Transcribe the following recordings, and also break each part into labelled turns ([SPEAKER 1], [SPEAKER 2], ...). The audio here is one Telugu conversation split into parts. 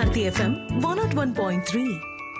[SPEAKER 1] Bharati FM one naught one point three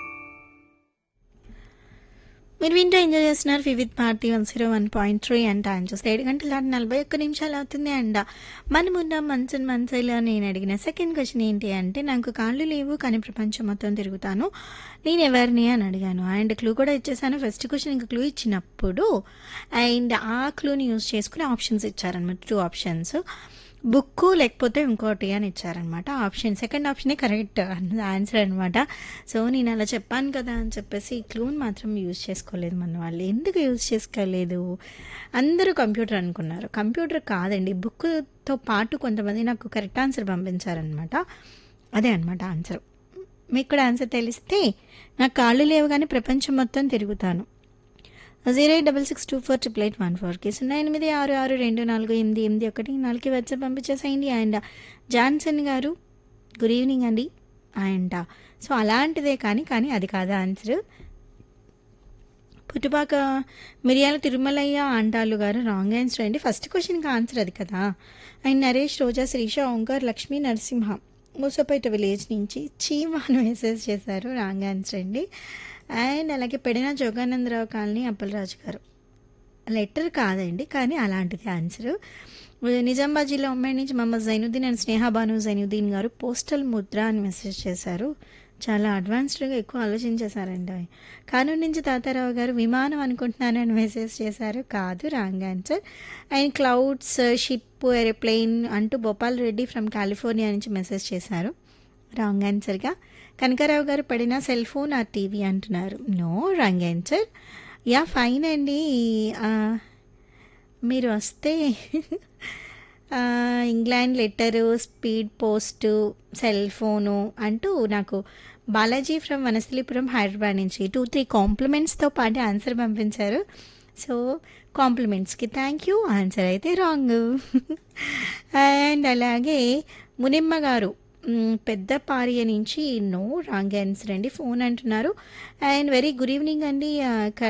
[SPEAKER 2] మీరు వింటూ ఎంజాయ్ చేస్తున్నారు వివిధ్ పార్టీ one zero one point three and time చూస్తే ఏడు గంటల దాటి నలభై ఒక్క నిమిషాలు అవుతుంది అండ్ మనమున్న మంచన్ మంచైలో నేను అడిగిన సెకండ్ క్వశ్చన్ ఏంటి అంటే నాకు కాళ్ళు లేవు కానీ ప్రపంచం మొత్తం తిరుగుతాను నేను ఎవరిని అని అడిగాను అండ్ క్లూ కూడా ఇచ్చేసాను ఫస్ట్ క్వశ్చన్ ఇంకా క్లూ ఇచ్చినప్పుడు అండ్ ఆ క్లూని యూజ్ చేసుకుని ఆప్షన్స్ ఇచ్చారనమాట టూ ఆప్షన్స్ బుక్ లేకపోతే ఇంకోటి అని ఇచ్చారనమాట ఆప్షన్ సెకండ్ ఆప్షనే కరెక్ట్ ఆన్సర్ అనమాట సో నేను అలా చెప్పాను కదా అని చెప్పేసి ఈ క్లూని మాత్రం యూజ్ చేసుకోలేదు మన వాళ్ళు ఎందుకు యూజ్ చేసుకోలేదు అందరూ కంప్యూటర్ అనుకున్నారు కంప్యూటర్ కాదండి బుక్తో పాటు కొంతమంది నాకు కరెక్ట్ ఆన్సర్ పంపించారనమాట అదే అనమాట ఆన్సర్ మీకు కూడా ఆన్సర్ తెలిస్తే నాకు కాళ్ళు లేవు కానీ ప్రపంచం మొత్తం తిరుగుతాను zero eight double six two four triple eight one ఫోర్కి సున్నా ఎనిమిది ఆరు ఆరు రెండు నాలుగు ఎనిమిది ఎనిమిది ఒకటి నాలుగుకి వచ్చి పంపించేసేయండి అండ్ జాన్సన్ గారు గుడ్ ఈవినింగ్ అండి అండ్ సో అలాంటిదే కానీ కానీ అది కాదు ఆన్సర్ పుట్టుపాక మిరియాల తిరుమలయ్య అంటాలు గారు రాంగ్ ఆన్సర్ అండి ఫస్ట్ క్వశ్చన్కి ఆన్సర్ అది కదా అండ్ నరేష్ రోజా శ్రీష ఓంకార్ లక్ష్మీ నరసింహ మూసపేట విలేజ్ నుంచి చీమాను మెసేజ్ చేశారు రాంగ్ ఆన్సర్ అండి అండ్ అలాగే పెడిన జోగానందరావు కాలనీ అప్పలరాజు గారు లెటర్ కాదండి కానీ అలాంటిది ఆన్సర్ నిజామాబాద్ జిల్లా ఉమ్మడి నుంచి మహమ్మద్ జైనుద్దీన్ అండ్ స్నేహాబాను జైనుద్దీన్ గారు పోస్టల్ ముద్ర అని మెసేజ్ చేశారు చాలా అడ్వాన్స్డ్గా ఎక్కువ ఆలోచించేశారండి కానూరు నుంచి తాతారావు గారు విమానం అనుకుంటున్నానని మెసేజ్ చేశారు కాదు wrong answer and clouds ship aeroplane అంటూ భోపాల్ రెడ్డి ఫ్రమ్ కాలిఫోర్నియా నుంచి మెసేజ్ చేశారు రాంగ్ ఆన్సర్గా కనకారావు గారు పడిన సెల్ ఫోన్ ఆ టీవీ అంటున్నారు no wrong answer ya fine అండి ఆ, మీరు వస్తే ఆ, England letter speed post cell phone అంటూ నాకు బాలాజీ ఫ్రమ్ వనస్థలిపురం హైదరాబాద్ నుంచి టూ త్రీ కాంప్లిమెంట్స్తో పాటు ఆన్సర్ పంపించారు సో కాంప్లిమెంట్స్కి థ్యాంక్ యూ ఆన్సర్ అయితే రాంగ్ అండ్ అలాగే మునిమ్మ గారు మ్, పెద్ద పారియ నుంచి నో రాంగ్ ఆన్సర్ అండి ఫోన్ అంటున్నారు అండ్ వెరీ గుడ్ ఈవినింగ్ అండి ఆ,